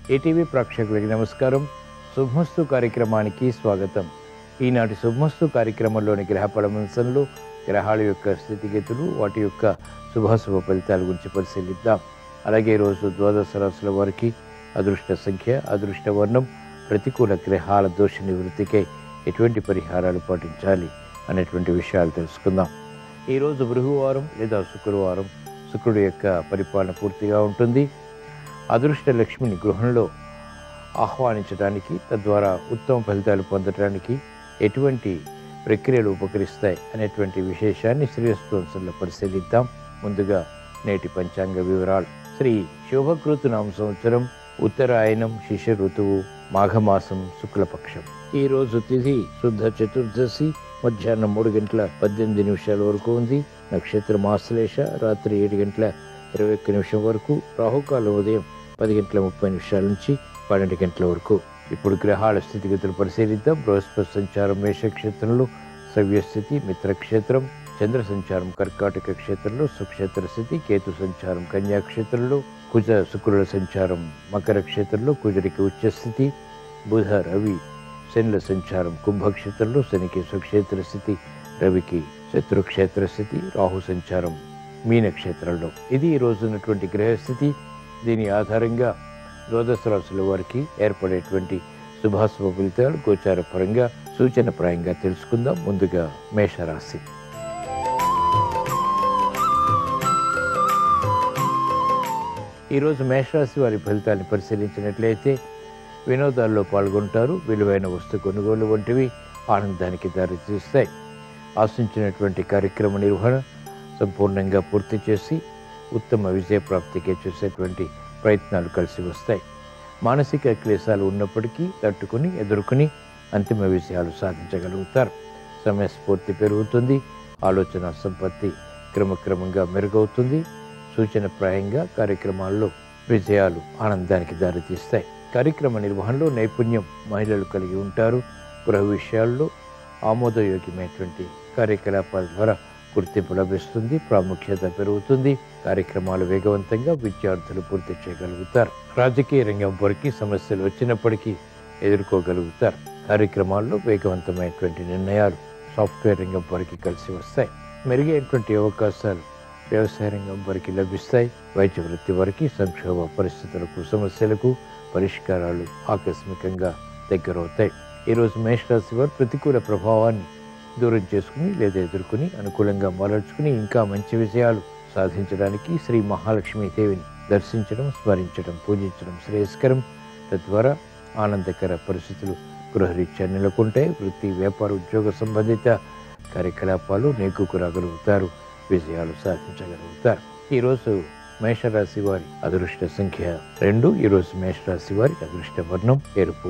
ATV ప్రేక్షకులకి నమస్కారం శుభమస్తు కార్యక్రమానికి స్వాగతం ఈనాటి శుభమస్తు కార్యక్రమంలోని గ్రహ పడమంశంలో గ్రహాల యొక్క స్థితిగతులు వాటి యొక్క శుభాశుభ ఫలితాల గురించి పరిశీలిద్దాం అలాగే ఈరోజు ద్వాదశ రాశుల వారికి అదృష్ట సంఖ్య అదృష్ట వర్ణం ప్రతికూల గ్రహాల దోష నివృత్తికై ఎటువంటి పరిహారాలు పాటించాలి అనేటువంటి విషయాలు తెలుసుకుందాం ఈరోజు బృహవారం లేదా శుక్రవారం శుక్రుడి యొక్క పరిపాలన పూర్తిగా ఉంటుంది అదృష్ట లక్ష్మిని గృహంలో ఆహ్వానించడానికి తద్వారా ఉత్తమ ఫలితాలు పొందడానికి ఎటువంటి ప్రక్రియలు ఉపకరిస్తాయి అనేటువంటి విశేషాన్ని శ్రీరస్వంశంలో పరిశీలిద్దాం ముందుగా నేటి పంచాంగ వివరాలు శ్రీ శోభకృతు నామ సంవత్సరం ఉత్తరాయణం శిశ ఋతువు మాఘమాసం శుక్లపక్షం ఈ రోజు తిథి శుద్ధ చతుర్దశి మధ్యాహ్నం మూడు గంటల పద్దెనిమిది నిమిషాల వరకు ఉంది నక్షత్రం ఆశ్లేష రాత్రి ఏడు గంటల ఇరవై ఒక్క నిమిషం వరకు రాహుకాలం ఉదయం పది గంటల ముప్పై నిమిషాల నుంచి పన్నెండు గంటల వరకు ఇప్పుడు గ్రహాల స్థితిగతులు పరిశీలిద్దాం బృహస్పతి సంచారం మేషక్షేత్రంలో సవ్యస్థితి మిత్రక్షేత్రం చంద్ర సంచారం కర్కాటక క్షేత్రంలో సుక్షేత్ర స్థితి కేతు సంచారం కన్యాక్షేత్రంలో కుజ శుక్రుల సంచారం మకర క్షేత్రంలో కుజరికి ఉచ్చస్థితి బుధ రవి శనుల సంచారం కుంభక్షేత్రంలో శనికి సుక్షేత్ర స్థితి రవికి శత్రుక్షేత్ర స్థితి రాహు సంచారం మీనక్షేత్రంలో ఇది ఈ రోజు ఉన్నటువంటి గ్రహస్థితి దీని ఆధారంగా ద్వాదశ రాశుల వారికి ఏర్పడేటువంటి శుభాశుభ ఫలితాలు గోచార పరంగా సూచనప్రాయంగా తెలుసుకుందాం ముందుగా మేషరాశి ఈరోజు మేషరాశి వారి ఫలితాన్ని పరిశీలించినట్లయితే వినోదాల్లో పాల్గొంటారు విలువైన వస్తు కొనుగోలు వంటివి ఆనందానికి దారితీస్తాయి ఆశించినటువంటి కార్యక్రమ నిర్వహణ సంపూర్ణంగా పూర్తి చేసి ఉత్తమ విజయ ప్రాప్తికి చేసేటువంటి ప్రయత్నాలు కలిసి వస్తాయి మానసిక క్లేశాలు ఉన్నప్పటికీ తట్టుకుని ఎదుర్కొని అంతిమ విజయాలు సాధించగలుగుతారు సమయస్ఫూర్తి పెరుగుతుంది ఆలోచన సంపత్తి క్రమక్రమంగా మెరుగవుతుంది సూచనప్రాయంగా కార్యక్రమాల్లో విజయాలు ఆనందానికి దారితీస్తాయి కార్యక్రమ నిర్వహణలో నైపుణ్యం మహిళలు కలిగి ఉంటారు గృహ విషయాల్లో ఆమోదయోగ్యమైనటువంటి కార్యకలాపాల ద్వారా గుర్తింపు లభిస్తుంది ప్రాముఖ్యత పెరుగుతుంది కార్యక్రమాలు వేగవంతంగా విద్యార్థులు పూర్తి చేయగలుగుతారు రాజకీయ రంగం వరకు సమస్యలు వచ్చినప్పటికీ ఎదుర్కోగలుగుతారు కార్యక్రమాల్లో వేగవంతమైనటువంటి నిర్ణయాలు సాఫ్ట్వేర్ రంగం వరకు కలిసి వస్తాయి మెరుగైనటువంటి అవకాశాలు వ్యవసాయ రంగం వరకు లభిస్తాయి వైద్య వృత్తి వరకు సంక్షోభ పరిస్థితులకు సమస్యలకు పరిష్కారాలు ఆకస్మికంగా దగ్గరవుతాయి ఈరోజు మేషరాశి వారు ప్రతికూల ప్రభావాన్ని దూరం చేసుకుని లేదా ఎదుర్కొని అనుకూలంగా మరల్చుకుని ఇంకా మంచి విజయాలు సాధించడానికి శ్రీ మహాలక్ష్మీ దేవిని దర్శించడం స్మరించడం పూజించడం శ్రేయస్కరం తద్వారా ఆనందకర పరిస్థితులు గృహరీత్యా నెలకొంటాయి వృత్తి వ్యాపార ఉద్యోగ సంబంధిత కార్యకలాపాలు నెగ్గుకు రాగలుగుతారు విజయాలు సాధించగలుగుతారు ఈరోజు మేషరాశి వారి అదృష్ట సంఖ్య రెండు ఈరోజు మేషరాశి వారి అదృష్ట వర్ణం ఎరుపు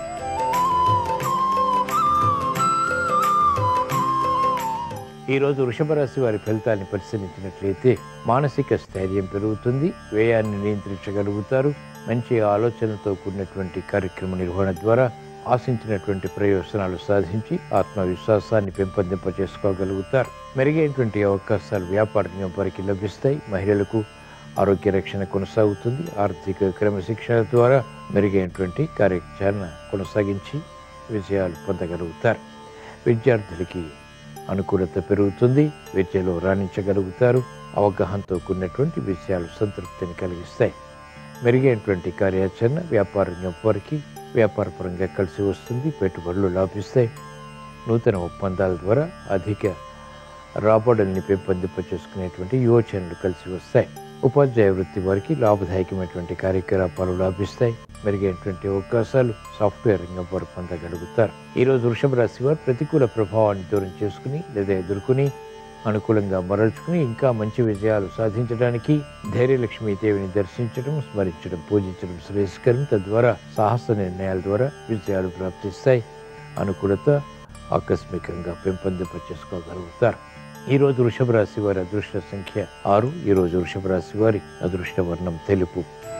ఈరోజు వృషభ రాశి వారి ఫలితాన్ని పరిశీలించినట్లయితే మానసిక స్థైర్యం పెరుగుతుంది వ్యయాన్ని నియంత్రించగలుగుతారు మంచి ఆలోచనలతో కూడినటువంటి కార్యక్రమ నిర్వహణ ద్వారా ఆశించినటువంటి ప్రయోజనాలు సాధించి ఆత్మవిశ్వాసాన్ని పెంపొందింప చేసుకోగలుగుతారు మెరుగైనటువంటి అవకాశాలు వ్యాపార రంగం వారికి లభిస్తాయి మహిళలకు ఆరోగ్య రక్షణ కొనసాగుతుంది ఆర్థిక క్రమశిక్షణ ద్వారా మెరుగైనటువంటి కార్యాచరణ కొనసాగించి విజయాలు పొందగలుగుతారు విద్యార్థులకి అనుకూలత పెరుగుతుంది విద్యలో రాణించగలుగుతారు అవగాహనతో కూడినటువంటి విషయాలు సంతృప్తిని కలిగిస్తాయి మెరుగైనటువంటి కార్యాచరణ వ్యాపార రంగం వారికి వ్యాపారపరంగా కలిసి వస్తుంది పెట్టుబడులు లాభిస్తాయి నూతన ఒప్పందాల ద్వారా అధిక రాబడుల్ని పెంపొందింప చేసుకునేటువంటి యోచనలు కలిసి వస్తాయి ఉపాధ్యాయ వృత్తి వారికి లాభదాయకమైనటువంటి కార్యకలాపాలు లాభిస్తాయి మెరుగైనటువంటి అవకాశాలు సాఫ్ట్వేర్ రంగం వారు పొందగలుగుతారు ఈరోజు వృషభ రాశి వారు ప్రతికూల ప్రభావాన్ని దూరం చేసుకుని లేదా ఎదుర్కొని అనుకూలంగా మరల్చుకుని ఇంకా మంచి విజయాలు సాధించడానికి ధైర్యలక్ష్మీ దేవిని దర్శించడం స్మరించడం పూజించడం శ్రేయస్కరం తద్వారా సాహస నిర్ణయాల ద్వారా విజయాలు ప్రాప్తిస్తాయి అనుకూలత ఆకస్మికంగా పెంపొందింప చేసుకోగలుగుతారు ఈ రోజు వృషభ రాశి వారి అదృష్ట సంఖ్య ఆరు ఈ రోజు వృషభ రాశి వారి అదృష్ట వర్ణం తెలుపు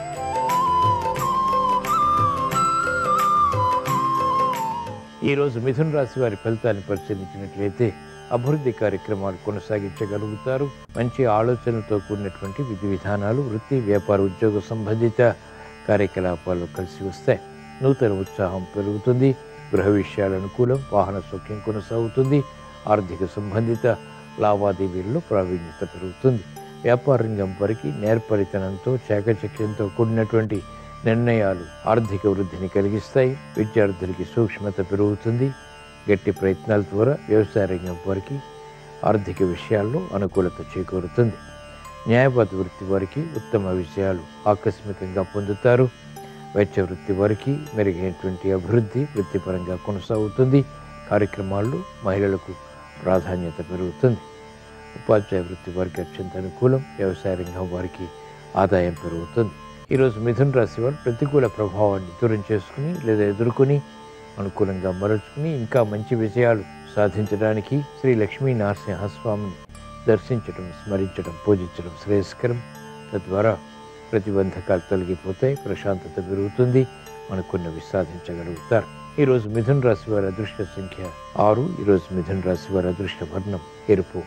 ఈ రోజు మిథున రాశి వారి ఫలితాన్ని పరిశీలించినట్లయితే అభివృద్ధి కార్యక్రమాలు కొనసాగించగలుగుతారు మంచి ఆలోచనలతో కూడినటువంటి విధి విధానాలు వృత్తి వ్యాపార ఉద్యోగ సంబంధిత కార్యకలాపాలు కలిసి వస్తాయి నూతన ఉత్సాహం పెరుగుతుంది గృహ విషయాల అనుకూలం వాహన సౌఖ్యం కొనసాగుతుంది ఆర్థిక సంబంధిత లావాదేవీల్లో ప్రావీణ్యత పెరుగుతుంది వ్యాపార రంగం వారికి నేర్పరితనంతో చాకచక్యంతో కూడినటువంటి నిర్ణయాలు ఆర్థిక వృద్ధిని కలిగిస్తాయి విద్యార్థులకి సూక్ష్మత పెరుగుతుంది గట్టి ప్రయత్నాల ద్వారా వ్యవసాయ రంగం వారికి ఆర్థిక విషయాల్లో అనుకూలత చేకూరుతుంది న్యాయవాద వృత్తి వారికి ఉత్తమ విషయాలు ఆకస్మికంగా పొందుతారు వైద్య వృత్తి వారికి మెరుగైనటువంటి అభివృద్ధి వృత్తిపరంగా కొనసాగుతుంది కార్యక్రమాల్లో మహిళలకు ప్రాధాన్యత పెరుగుతుంది ఉపాధ్యాయ వృత్తి వారికి అత్యంత అనుకూలం వ్యవసాయ రంగం వారికి ఆదాయం పెరుగుతుంది ఈరోజు మిథున రాశి వారు ప్రతికూల ప్రభావాన్ని దూరం చేసుకుని లేదా ఎదుర్కొని అనుకూలంగా మరల్చుకుని ఇంకా మంచి విజయాలు సాధించడానికి శ్రీ లక్ష్మీ నరసింహస్వామిని దర్శించడం స్మరించడం పూజించడం శ్రేయస్కరం తద్వారా ప్రతిబంధకాలు తొలగిపోతాయి ప్రశాంతత పెరుగుతుంది అనుకున్నవి సాధించగలుగుతారు ఈరోజు మిథున రాశి వారి అదృష్ట సంఖ్య ఆరు ఈరోజు మిథున రాశి వారి అదృష్ట వర్ణం ఎరుపు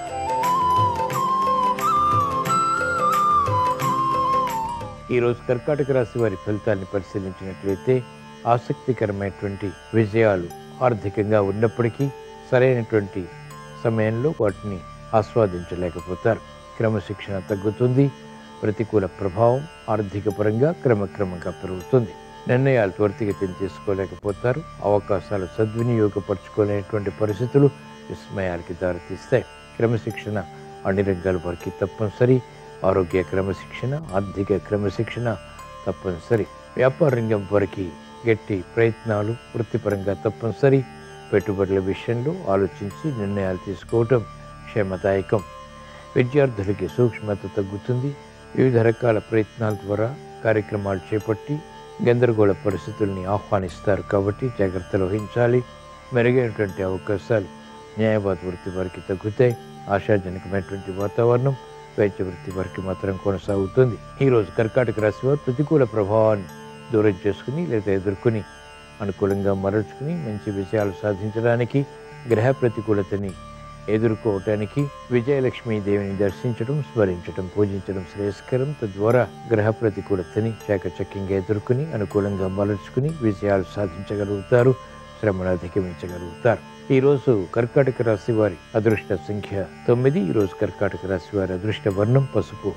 ఈరోజు కర్కాటక రాశి వారి ఫలితాన్ని పరిశీలించినట్లయితే ఆసక్తికరమైనటువంటి విజయాలు ఆర్థికంగా ఉన్నప్పటికీ సరైనటువంటి సమయంలో వాటిని ఆస్వాదించలేకపోతారు క్రమశిక్షణ తగ్గుతుంది ప్రతికూల ప్రభావం ఆర్థిక పరంగా క్రమక్రమంగా పెరుగుతుంది నిర్ణయాలు త్వరితగతిని తీసుకోలేకపోతారు అవకాశాలు సద్వినియోగపరచుకోలేనటువంటి పరిస్థితులు విస్మయాలకి దారితీస్తాయి క్రమశిక్షణ అన్ని రంగాల వారికి తప్పనిసరి ఆరోగ్య క్రమశిక్షణ ఆర్థిక క్రమశిక్షణ తప్పనిసరి వ్యాపార రంగం వారికి గట్టి ప్రయత్నాలు వృత్తిపరంగా తప్పనిసరి పెట్టుబడుల విషయంలో ఆలోచించి నిర్ణయాలు తీసుకోవటం క్షేమదాయకం విద్యార్థులకి సూక్ష్మత తగ్గుతుంది వివిధ రకాల ప్రయత్నాల ద్వారా కార్యక్రమాలు చేపట్టి గందరగోళ పరిస్థితుల్ని ఆహ్వానిస్తారు కాబట్టి జాగ్రత్తలు వహించాలి మెరుగైనటువంటి అవకాశాలు న్యాయవాద వృత్తి వారికి తగ్గుతాయి ఆశాజనకమైనటువంటి వాతావరణం వైద్య వృత్తి వారికి మాత్రం కొనసాగుతుంది ఈరోజు కర్కాటక రాశి వారు ప్రతికూల ప్రభావాన్ని దూరం చేసుకుని లేదా ఎదుర్కొని అనుకూలంగా మరల్చుకుని మంచి విజయాలు సాధించడానికి గ్రహ ప్రతికూలతని ఎదుర్కోవటానికి విజయలక్ష్మీ దేవిని దర్శించడం స్మరించడం పూజించడం శ్రేయస్కరం తద్వారా గ్రహ ప్రతికూలతని చాకచక్యంగా ఎదుర్కొని అనుకూలంగా మలర్చుకుని విజయాలు సాధించగలుగుతారు శ్రమను అధిగమించగలుగుతారు ఈరోజు కర్కాటక రాశి వారి అదృష్ట సంఖ్య తొమ్మిది ఈరోజు కర్కాటక రాశి వారి అదృష్ట వర్ణం పసుపు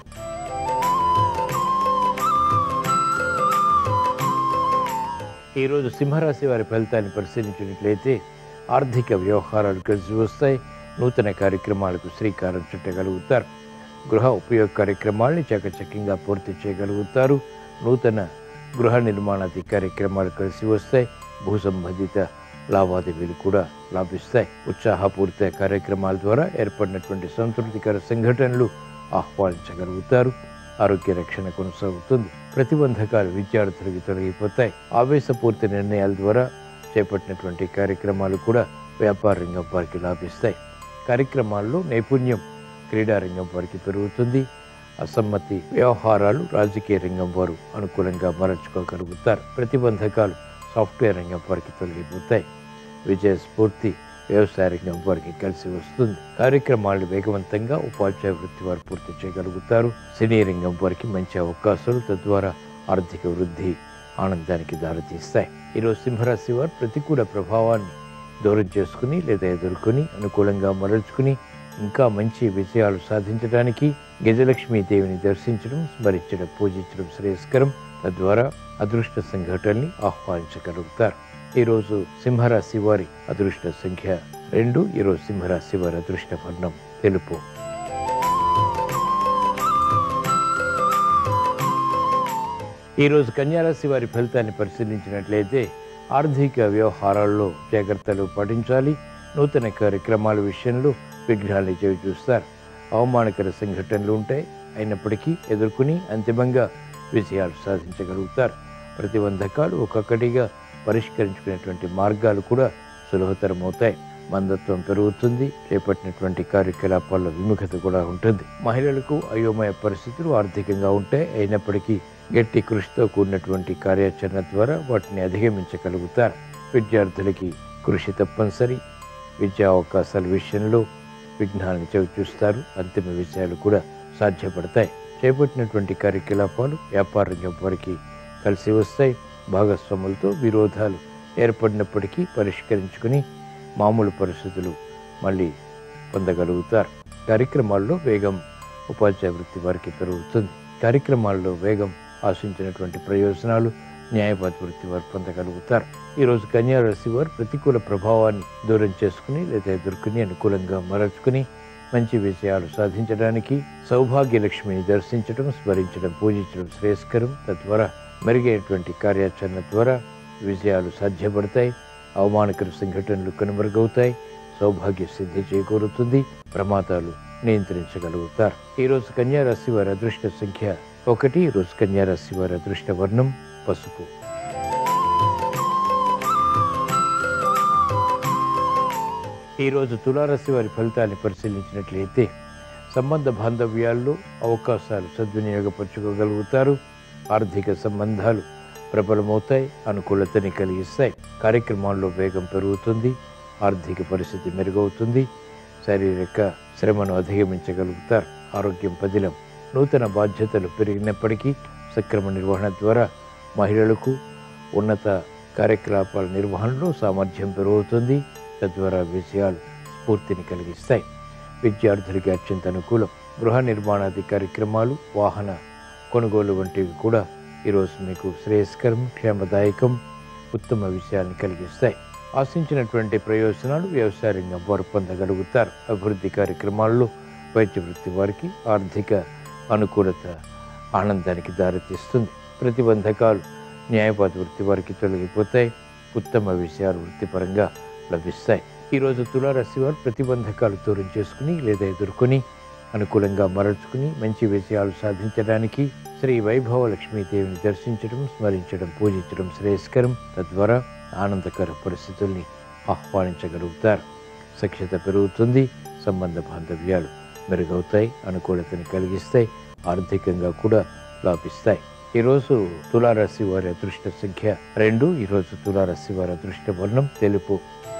ఈరోజు సింహరాశి వారి ఫలితాన్ని పరిశీలించినట్లయితే ఆర్థిక వ్యవహారాలు కలిసి వస్తాయి నూతన కార్యక్రమాలకు శ్రీకారం చుట్టగలుగుతారు గృహ ఉపయోగ కార్యక్రమాల్ని చకచక్యంగా పూర్తి చేయగలుగుతారు నూతన గృహ నిర్మాణాది కార్యక్రమాలు కలిసి వస్తాయి భూ సంబంధిత లావాదేవీలు కూడా లాభిస్తాయి ఉత్సాహపూరిత కార్యక్రమాల ద్వారా ఏర్పడినటువంటి సంతృప్తికర సంఘటనలు ఆహ్వానించగలుగుతారు ఆరోగ్య రక్షణ కొనసాగుతుంది ప్రతిబంధకాలు విద్యార్థులకి తొలగిపోతాయి ఆవేశపూర్తి నిర్ణయాల ద్వారా చేపట్టినటువంటి కార్యక్రమాలు కూడా వ్యాపార రంగం వారికి లాభిస్తాయి కార్యక్రమాల్లో నైపుణ్యం క్రీడా రంగం వారికి పెరుగుతుంది అసమ్మతి వ్యవహారాలు రాజకీయ రంగం వారు అనుకూలంగా మరల్చుకోగలుగుతారు ప్రతిబంధకాలు సాఫ్ట్వేర్ రంగం వారికి తొలగిపోతాయి విజయ స్ఫూర్తి వ్యవసాయ రంగం వారికి కలిసి వస్తుంది కార్యక్రమాలను వేగవంతంగా ఉపాధ్యాయ వృత్తి వారు పూర్తి చేయగలుగుతారు సినీ రంగం వారికి మంచి అవకాశాలు తద్వారా ఆర్థిక వృద్ధి ఆనందానికి దారితీస్తాయి ఈరోజు సింహరాశి వారు ప్రతికూల ప్రభావాన్ని దూరం చేసుకుని లేదా ఎదుర్కొని అనుకూలంగా మరల్చుకుని ఇంకా మంచి విజయాలు సాధించడానికి గజలక్ష్మీ దేవిని దర్శించడం స్మరించడం పూజించడం శ్రేయస్కరం తద్వారా అదృష్ట సంఘటనల్ని ఆహ్వానించగలుగుతారు ఈరోజు సింహరాశి వారి అదృష్ట సంఖ్య రెండు ఈరోజు సింహరాశి వారి అదృష్ట వర్ణం తెలుపు ఈరోజు కన్యారాశి వారి ఫలితాన్ని పరిశీలించినట్లయితే ఆర్థిక వ్యవహారాల్లో జాగ్రత్తలు పాటించాలి నూతన కార్యక్రమాల విషయంలో విఘ్నాలు చేవి చూస్తారు అవమానకర సంఘటనలు ఉంటాయి అయినప్పటికీ ఎదుర్కొని అంతిమంగా విజయాలు సాధించగలుగుతారు ప్రతిబంధకాలు ఒక్కొక్కటిగా పరిష్కరించుకునేటువంటి మార్గాలు కూడా సులభతరం అవుతాయి మందత్వం పెరుగుతుంది చేపట్టినటువంటి కార్యకలాపాల్లో విముఖత కూడా ఉంటుంది మహిళలకు అయోమయ పరిస్థితులు ఆర్థికంగా ఉంటాయి అయినప్పటికీ గట్టి కృషితో కూడినటువంటి కార్యాచరణ ద్వారా వాటిని అధిగమించగలుగుతారు విద్యార్థులకి కృషి తప్పనిసరి విద్యా అవకాశాల విషయంలో విఘ్నాలను చవి చూస్తారు అంతిమ విషయాలు కూడా సాధ్యపడతాయి చేపట్టినటువంటి కార్యకలాపాలు వ్యాపార రంగం వారికి కలిసి వస్తాయి భాగస్వాములతో విరోధాలు ఏర్పడినప్పటికీ పరిష్కరించుకుని మామూలు పరిస్థితులు మళ్ళీ పొందగలుగుతారు కార్యక్రమాల్లో వేగం ఉపాధ్యాయ వృత్తి వారికి పెరుగుతుంది కార్యక్రమాల్లో వేగం ఆశించినటువంటి ప్రయోజనాలు న్యాయవాద వృత్తి వారు పొందగలుగుతారు ఈరోజు కన్యా రాశి వారు ప్రతికూల ప్రభావాన్ని దూరం చేసుకుని లేదా ఎదుర్కొని అనుకూలంగా మరల్చుకుని మంచి విజయాలు సాధించడానికి సౌభాగ్య లక్ష్మిని దర్శించడం స్మరించడం పూజించడం శ్రేయస్కరం తద్వారా మెరుగైనటువంటి కార్యాచరణ ద్వారా విజయాలు సాధ్యపడతాయి అవమానకర సంఘటనలు కనుమరుగవుతాయి సౌభాగ్య సిద్ధి చేకూరుతుంది ప్రమాదాలు నియంత్రించగలుగుతారు ఈరోజు కన్యా రాశి వారి అదృష్ట సంఖ్య ఒకటి ఈరోజు కన్యా రాశి వారి అదృష్ట వర్ణం పసుపు ఈరోజు తులారాశి వారి ఫలితాన్ని పరిశీలించినట్లయితే సంబంధ బాంధవ్యాల్లో అవకాశాలు సద్వినియోగపరచుకోగలుగుతారు ఆర్థిక సంబంధాలు ప్రబలమవుతాయి అనుకూలతని కలిగిస్తాయి కార్యక్రమాల్లో వేగం పెరుగుతుంది ఆర్థిక పరిస్థితి మెరుగవుతుంది శారీరక శ్రమను అధిగమించగలుగుతారు ఆరోగ్యం పదిలం నూతన బాధ్యతలు పెరిగినప్పటికీ సక్రమ నిర్వహణ ద్వారా మహిళలకు ఉన్నత కార్యకలాపాల నిర్వహణలో సామర్థ్యం పెరుగుతుంది తద్వారా విజయాలు స్ఫూర్తిని కలిగిస్తాయి విద్యార్థులకి అత్యంత అనుకూలం గృహ నిర్మాణాది కార్యక్రమాలు వాహన కొనుగోలు వంటివి కూడా ఈరోజు మీకు శ్రేయస్కరం క్షేమదాయకం ఉత్తమ విషయాన్ని కలిగిస్తాయి ఆశించినటువంటి ప్రయోజనాలు వ్యవసాయ రంగం వారు పొందగలుగుతారు అభివృద్ధి కార్యక్రమాల్లో వైద్య వృత్తి వారికి ఆర్థిక అనుకూలత ఆనందానికి దారితీస్తుంది ప్రతిబంధకాలు న్యాయవాద వృత్తి వారికి తొలగిపోతాయి ఉత్తమ విషయాలు వృత్తిపరంగా లభిస్తాయి ఈరోజు తులారాశి వారు ప్రతిబంధకాలు దూరం చేసుకుని లేదా ఎదుర్కొని అనుకూలంగా మరల్చుకుని మంచి విజయాలు సాధించడానికి శ్రీ వైభవ లక్ష్మీదేవిని దర్శించడం స్మరించడం పూజించడం శ్రేయస్కరం తద్వారా ఆనందకర పరిస్థితుల్ని ఆహ్వానించగలుగుతారు సఖ్యత పెరుగుతుంది సంబంధ బాంధవ్యాలు మెరుగవుతాయి అనుకూలతని కలిగిస్తాయి ఆర్థికంగా కూడా లాభిస్తాయి ఈరోజు తులారాశి వారి అదృష్ట సంఖ్య రెండు ఈరోజు తులారాశి వారి అదృష్ట వర్ణం తెలుపు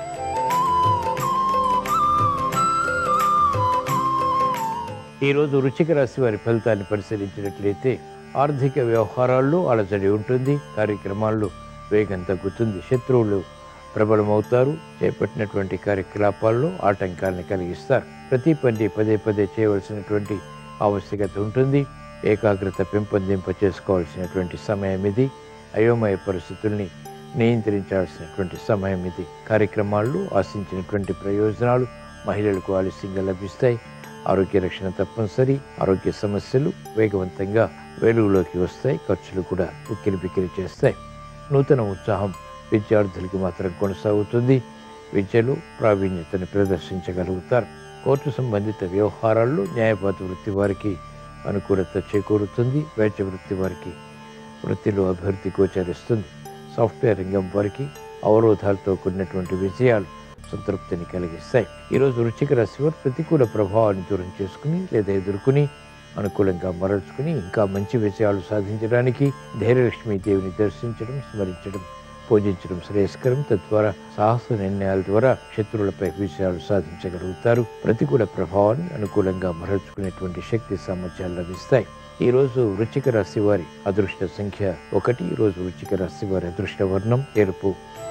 ఈరోజు వృచ్చిక రాశి వారి ఫలితాన్ని పరిశీలించినట్లయితే ఆర్థిక వ్యవహారాల్లో అలజడి ఉంటుంది కార్యక్రమాల్లో వేగం తగ్గుతుంది శత్రువులు ప్రబలమవుతారు చేపట్టినటువంటి కార్యకలాపాల్లో ఆటంకాలను కలిగిస్తారు ప్రతి పని పదే పదే చేయవలసినటువంటి ఆవశ్యకత ఉంటుంది ఏకాగ్రత పెంపొందింప చేసుకోవాల్సినటువంటి సమయం ఇది అయోమయ పరిస్థితుల్ని నియంత్రించాల్సినటువంటి సమయం ఇది కార్యక్రమాల్లో ఆశించినటువంటి ప్రయోజనాలు మహిళలకు ఆలస్యంగా లభిస్తాయి ఆరోగ్య రక్షణ తప్పనిసరి ఆరోగ్య సమస్యలు వేగవంతంగా వెలుగులోకి వస్తాయి ఖర్చులు కూడా ఉక్కిరి బిక్కిరి చేస్తాయి నూతన ఉత్సాహం విద్యార్థులకు మాత్రం కొనసాగుతుంది విద్యలో ప్రావీణ్యతను ప్రదర్శించగలుగుతారు కోర్టు సంబంధిత వ్యవహారాల్లో న్యాయవాద వృత్తి వారికి అనుకూలత చేకూరుతుంది వైద్య వృత్తి వారికి వృత్తిలో అభివృద్ధి గోచరిస్తుంది సాఫ్ట్వేర్ రంగం వారికి అవరోధాలతో కూడినటువంటి విజయాలు సంతృప్తిని కలిగిస్తాయి ఈరోజు వృశ్చిక రాశి వారు ప్రతికూల ప్రభావాన్ని దూరం చేసుకుని లేదా ఎదుర్కొని అనుకూలంగా మరల్చుకుని ఇంకా మంచి విజయాలు సాధించడానికి ధైర్యలక్ష్మీ దేవిని దర్శించడం స్మరించడం పూజించడం శ్రేయస్కరం తద్వారా సాహస నిర్ణయాల ద్వారా శత్రువులపై విజయాలు సాధించగలుగుతారు ప్రతికూల ప్రభావాన్ని అనుకూలంగా మరల్చుకునేటువంటి శక్తి సామర్థ్యాలు లభిస్తాయి ఈ రోజు వృశ్చిక రాశి వారి అదృష్ట సంఖ్య ఒకటి ఈ రోజు వృశ్చిక రాశి వారి అదృష్ట వర్ణం ఎరుపు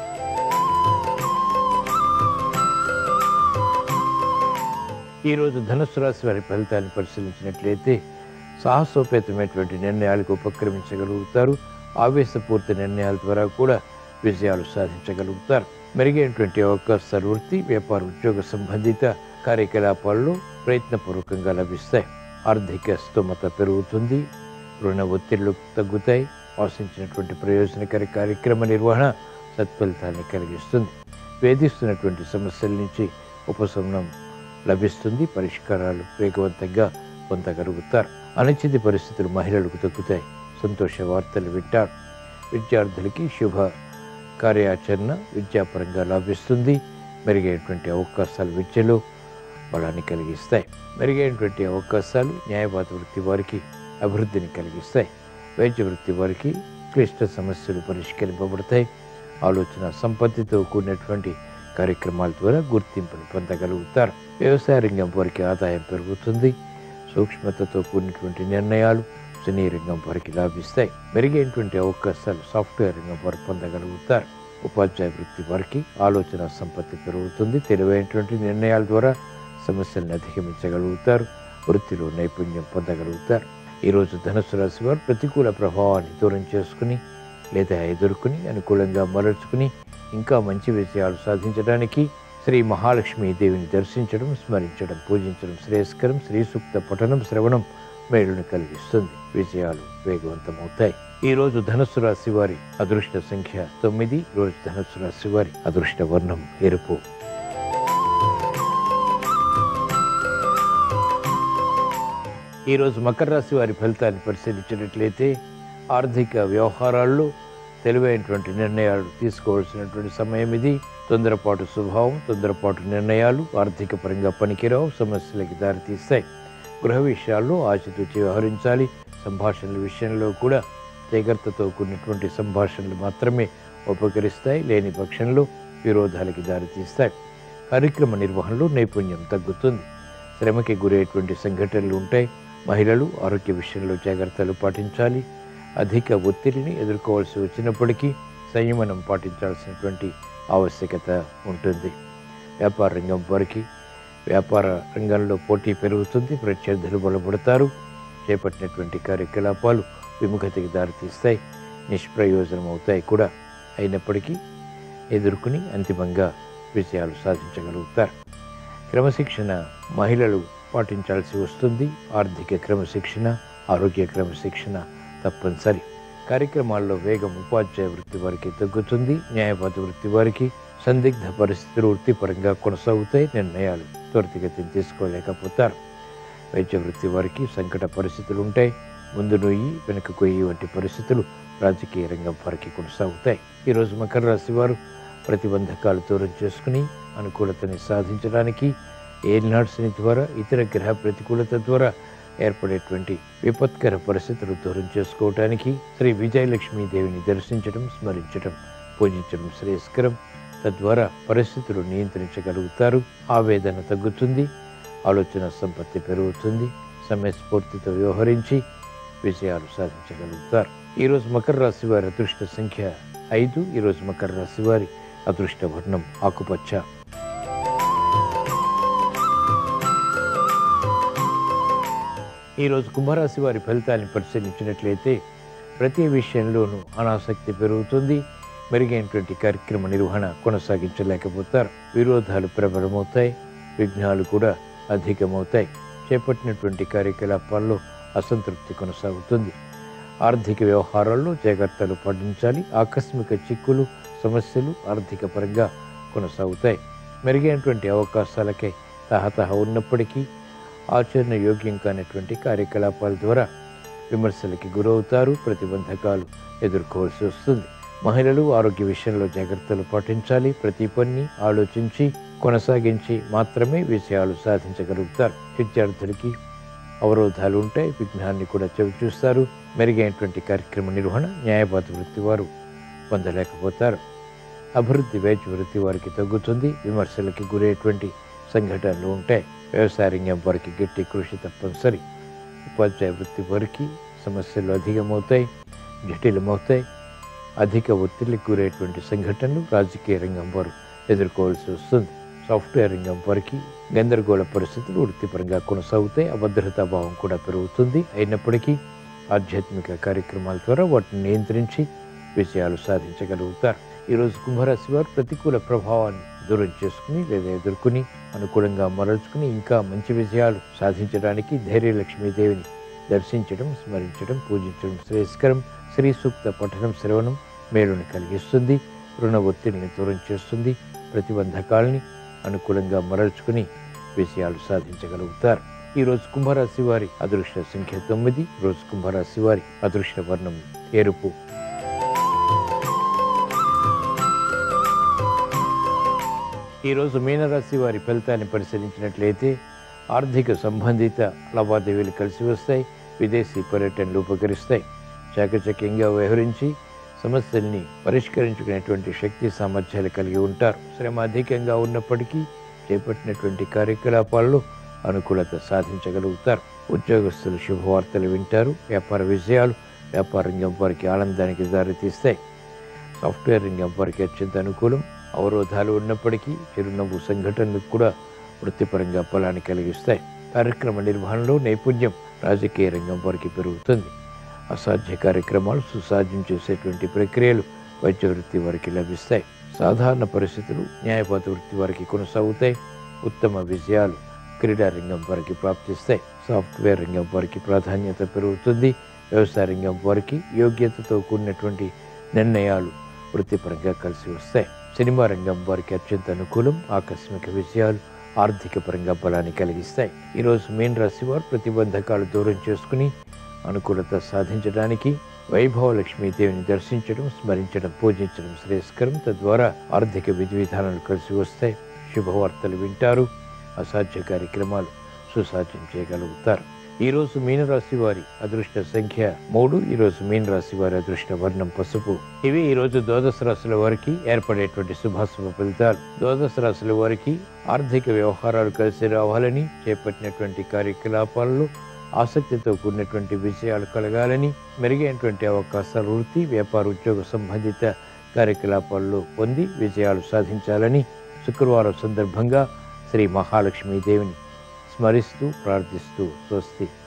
ఈరోజు ధనుసు రాశి వారి ఫలితాన్ని పరిశీలించినట్లయితే సాహసోపేతమైనటువంటి నిర్ణయాలకు ఉపక్రమించగలుగుతారు ఆవేశపూర్తి నిర్ణయాల ద్వారా కూడా విజయాలు సాధించగలుగుతారు మెరుగైనటువంటి అవకాశాలు వృత్తి వ్యాపార ఉద్యోగ సంబంధిత కార్యకలాపాల్లో ప్రయత్నపూర్వకంగా లభిస్తాయి ఆర్థిక స్తోమత పెరుగుతుంది రుణ ఒత్తిళ్లు తగ్గుతాయి ఆశించినటువంటి ప్రయోజనకర కార్యక్రమ నిర్వహణ సత్ఫలితాన్ని కలిగిస్తుంది వేధిస్తున్నటువంటి సమస్యల నుంచి ఉపశమనం లభిస్తుంది పరిష్కారాలు వేగవంతంగా పొందగలుగుతారు అనిశ్చిత పరిస్థితులు మహిళలకు తగ్గుతాయి సంతోష వార్తలు వింటారు విద్యార్థులకి శుభ కార్యాచరణ విద్యాపరంగా లాభిస్తుంది మెరుగైనటువంటి అవకాశాలు విద్యలో బలాన్ని కలిగిస్తాయి మెరుగైనటువంటి అవకాశాలు న్యాయవాద వృత్తి వారికి అభివృద్ధిని కలిగిస్తాయి వైద్య వృత్తి వారికి క్లిష్ట సమస్యలు పరిష్కరింపబడతాయి ఆలోచన సంపత్తితో కూడినటువంటి కార్యక్రమాల ద్వారా గుర్తింపును పొందగలుగుతారు వ్యవసాయ రంగం వారికి ఆదాయం పెరుగుతుంది సూక్ష్మతతో కూడినటువంటి నిర్ణయాలు సినీ రంగం వారికి లాభిస్తాయి మెరుగైనటువంటి అవకాశాలు సాఫ్ట్వేర్ రంగం వారు పొందగలుగుతారు ఉపాధ్యాయ వృత్తి వారికి ఆలోచన సంపత్తి పెరుగుతుంది తెలివైనటువంటి నిర్ణయాల ద్వారా సమస్యలను అధిగమించగలుగుతారు వృత్తిలో నైపుణ్యం పొందగలుగుతారు ఈరోజు ధనుసు రాశి వారు ప్రతికూల ప్రభావాన్ని దూరం చేసుకుని లేదా ఎదుర్కొని అనుకూలంగా మరల్చుకుని ఇంకా మంచి విజయాలు సాధించడానికి శ్రీ మహాలక్ష్మీ దేవిని దర్శించడం స్మరించడం పూజించడం శ్రేయస్కరం శ్రీ సూక్త పఠనం శ్రవణం మేలును కలిగిస్తుంది విజయాలు వేగవంతమవుతాయి ఈ రోజు ధనుస్సు రాశి వారి అదృష్ట సంఖ్య తొమ్మిది ఈ రోజు ధనుస్సు రాశి వారి అదృష్ట వర్ణం ఎరుపు ఈ రోజు మకర రాశి వారి ఫలితాన్ని పరిశీలించినట్లయితే ఆర్థిక వ్యవహారాల్లో తెలివైనటువంటి నిర్ణయాలు తీసుకోవాల్సినటువంటి సమయం ఇది తొందరపాటు స్వభావం తొందరపాటు నిర్ణయాలు ఆర్థిక పరంగా పనికిరావు సమస్యలకి దారితీస్తాయి గృహ విషయాల్లో ఆచితూచి వ్యవహరించాలి సంభాషణల విషయంలో కూడా జాగ్రత్తతో కూడినటువంటి సంభాషణలు మాత్రమే ఉపకరిస్తాయి లేని పక్షంలో విరోధాలకి దారితీస్తాయి కార్యక్రమ నిర్వహణలో నైపుణ్యం తగ్గుతుంది శ్రమకి గురయ్యేటువంటి సంఘటనలు ఉంటాయి మహిళలు ఆరోగ్య విషయంలో జాగ్రత్తలు పాటించాలి అధిక ఒత్తిడిని ఎదుర్కోవాల్సి వచ్చినప్పటికీ సంయమనం పాటించాల్సినటువంటి ఆవశ్యకత ఉంటుంది వ్యాపార రంగం వారికి వ్యాపార రంగంలో పోటీ పెరుగుతుంది ప్రత్యర్థులు బలపడతారు చేపట్టినటువంటి కార్యకలాపాలు విముఖతకి దారితీస్తాయి నిష్ప్రయోజనం అవుతాయి కూడా అయినప్పటికీ ఎదుర్కొని అంతిమంగా విజయాలు సాధించగలుగుతారు క్రమశిక్షణ మహిళలు పాటించాల్సి వస్తుంది ఆర్థిక క్రమశిక్షణ ఆరోగ్య క్రమశిక్షణ తప్పనిసరి కార్యక్రమాల్లో వేగం ఉపాధ్యాయ వృత్తి వారికి తగ్గుతుంది న్యాయవాద వృత్తి వారికి సందిగ్ధ పరిస్థితులు వృత్తిపరంగా కొనసాగుతాయి నిర్ణయాలు త్వరితగతిని తీసుకోలేకపోతారు వైద్య వృత్తి వారికి సంకట పరిస్థితులు ఉంటాయి ముందు నొయ్యి వెనుక కొయ్యి వంటి పరిస్థితులు రాజకీయ రంగం వారికి కొనసాగుతాయి ఈరోజు మకర రాశి వారు ప్రతిబంధకాలు దూరం చేసుకుని అనుకూలతని సాధించడానికి ఏలినాడ్స్ని ద్వారా ఇతర గ్రహ ప్రతికూలత ద్వారా ఏర్పడేటువంటి విపత్కర పరిస్థితులు దూరం చేసుకోవటానికి శ్రీ విజయలక్ష్మీ దేవిని దర్శించడం స్మరించడం పూజించడం శ్రేయస్కరం తద్వారా పరిస్థితులు నియంత్రించగలుగుతారు ఆవేదన తగ్గుతుంది ఆలోచన సంపత్తి పెరుగుతుంది సమయస్ఫూర్తితో వ్యవహరించి విజయాలు సాధించగలుగుతారు ఈరోజు మకర రాశి వారి అదృష్ట సంఖ్య ఐదు ఈరోజు మకర రాశి వారి అదృష్ట వర్ణం ఆకుపచ్చ ఈరోజు కుంభరాశి వారి ఫలితాన్ని పరిశీలించినట్లయితే ప్రతి విషయంలోనూ అనాసక్తి పెరుగుతుంది మెరుగైనటువంటి కార్యక్రమ నిర్వహణ కొనసాగించలేకపోతారు విరోధాలు ప్రబలమవుతాయి విఘ్నాలు కూడా అధికమవుతాయి చేపట్టినటువంటి కార్యకలాపాల్లో అసంతృప్తి కొనసాగుతుంది ఆర్థిక వ్యవహారాల్లో జాగ్రత్తలు పాటించాలి ఆకస్మిక చిక్కులు సమస్యలు ఆర్థిక పరంగా కొనసాగుతాయి మెరుగైనటువంటి అవకాశాలకై తహతహ ఉన్నప్పటికీ ఆచరణ యోగ్యం కానటువంటి కార్యకలాపాల ద్వారా విమర్శలకి గురవుతారు ప్రతిబంధకాలు ఎదుర్కోవాల్సి వస్తుంది మహిళలు ఆరోగ్య విషయంలో జాగ్రత్తలు పాటించాలి ప్రతి పని ఆలోచించి కొనసాగించి మాత్రమే విజయాలు సాధించగలుగుతారు విద్యార్థులకి అవరోధాలు ఉంటాయి విఘ్నాన్ని కూడా చవిచూస్తారు మెరుగైనటువంటి కార్యక్రమ నిర్వహణ న్యాయవాద వృత్తి వారు పొందలేకపోతారు అభివృద్ధి వైద్య వృత్తి వారికి తగ్గుతుంది విమర్శలకి గురయ్యేటువంటి సంఘటనలు ఉంటాయి వ్యవసాయ రంగం వారికి గట్టి కృషి తప్పనిసరి ఉపాధ్యాయ వృత్తి వారికి సమస్యలు అధికమవుతాయి జటిలమవుతాయి అధిక ఒత్తిడికి గురయ్యేటువంటి సంఘటనలు రాజకీయ రంగం వారు ఎదుర్కోవాల్సి వస్తుంది సాఫ్ట్వేర్ రంగం వారికి గందరగోళ పరిస్థితులు వృత్తిపరంగా కొనసాగుతాయి అభద్రతా భావం కూడా పెరుగుతుంది అయినప్పటికీ ఆధ్యాత్మిక కార్యక్రమాల ద్వారా వాటిని నియంత్రించి విజయాలు సాధించగలుగుతారు ఈరోజు కుంభరాశి వారు ప్రతికూల ప్రభావాన్ని దూరం చేసుకుని లేదా ఎదుర్కొని అనుకూలంగా మరల్చుకుని ఇంకా మంచి విజయాలు సాధించడానికి ధైర్యలక్ష్మీదేవిని దర్శించడం స్మరించడం పూజించడం శ్రేయస్కరం శ్రీ సూక్త పఠనం శ్రవణం మేలుని కలిగిస్తుంది రుణ ఒత్తిడిని దూరం చేస్తుంది ప్రతిబంధకాలని అనుకూలంగా మరల్చుకుని విజయాలు సాధించగలుగుతారు ఈ రోజు కుంభరాశి వారి అదృష్ట సంఖ్య తొమ్మిది రోజు కుంభరాశి వారి అదృష్ట వర్ణం ఎరుపు ఈరోజు మీనరాశి వారి ఫలితాన్ని పరిశీలించినట్లయితే ఆర్థిక సంబంధిత లావాదేవీలు కలిసి వస్తాయి విదేశీ పర్యటనలు ఉపకరిస్తాయి చాకచక్యంగా వ్యవహరించి సమస్యల్ని పరిష్కరించుకునేటువంటి శక్తి సామర్థ్యాలు కలిగి ఉంటారు శ్రమ అధికంగా ఉన్నప్పటికీ చేపట్టినటువంటి కార్యకలాపాల్లో అనుకూలత సాధించగలుగుతారు ఉద్యోగస్తులు శుభవార్తలు వింటారు వ్యాపార విజయాలు వ్యాపార రంగం వారికి ఆనందానికి దారితీస్తాయి సాఫ్ట్వేర్ రంగం వారికి అత్యంత అనుకూలం అవరోధాలు ఉన్నప్పటికీ చిరునవ్వు సంఘటనలు కూడా వృత్తిపరంగా ఫలాన్ని కలిగిస్తాయి కార్యక్రమ నిర్వహణలో నైపుణ్యం రాజకీయ రంగం వారికి పెరుగుతుంది అసాధ్య కార్యక్రమాలు సుసాధ్యం చేసేటువంటి ప్రక్రియలు వైద్య వృత్తి వారికి లభిస్తాయి సాధారణ పరిస్థితులు న్యాయపాత వృత్తి వారికి కొనసాగుతాయి ఉత్తమ విజయాలు క్రీడా రంగం వారికి ప్రాప్తిస్తాయి సాఫ్ట్వేర్ రంగం వారికి ప్రాధాన్యత పెరుగుతుంది వ్యవసాయ రంగం వారికి యోగ్యతతో కూడినటువంటి నిర్ణయాలు వృత్తిపరంగా కలిసి వస్తాయి సినిమా రంగం వారికి అత్యంత అనుకూలం ఆకస్మిక విజయాలు ఆర్థిక పరంగా బలాన్ని కలిగిస్తాయి ఈరోజు మీన్ రాశి వారు ప్రతిబంధకాలు దూరం చేసుకుని అనుకూలత సాధించడానికి వైభవ లక్ష్మీదేవిని దర్శించడం స్మరించడం పూజించడం శ్రేయస్కరం తద్వారా ఆర్థిక విధి విధానాలు కలిసి వస్తాయి శుభవార్తలు వింటారు అసాధ్య కార్యక్రమాలు సుసాధ్యం చేయగలుగుతారు ఈరోజు మీనరాశి వారి అదృష్ట సంఖ్య మూడు ఈరోజు మీనరాశి వారి అదృష్ట వర్ణం పసుపు ఇవి ఈరోజు ద్వాదశ రాశుల వారికి ఏర్పడేటువంటి శుభాశుభ ఫలితాలు ద్వాదశ రాశుల వారికి ఆర్థిక వ్యవహారాలు కలిసి రావాలని చేపట్టినటువంటి కార్యకలాపాలలో ఆసక్తితో కూడినటువంటి విజయాలు కలగాలని మెరుగైనటువంటి అవకాశాలు వృత్తి వ్యాపార ఉద్యోగ సంబంధిత కార్యకలాపాల్లో పొంది విజయాలు సాధించాలని శుక్రవారం సందర్భంగా శ్రీ మహాలక్ష్మీదేవిని స్మరిస్తూ ప్రార్థిస్తూ స్వస్తి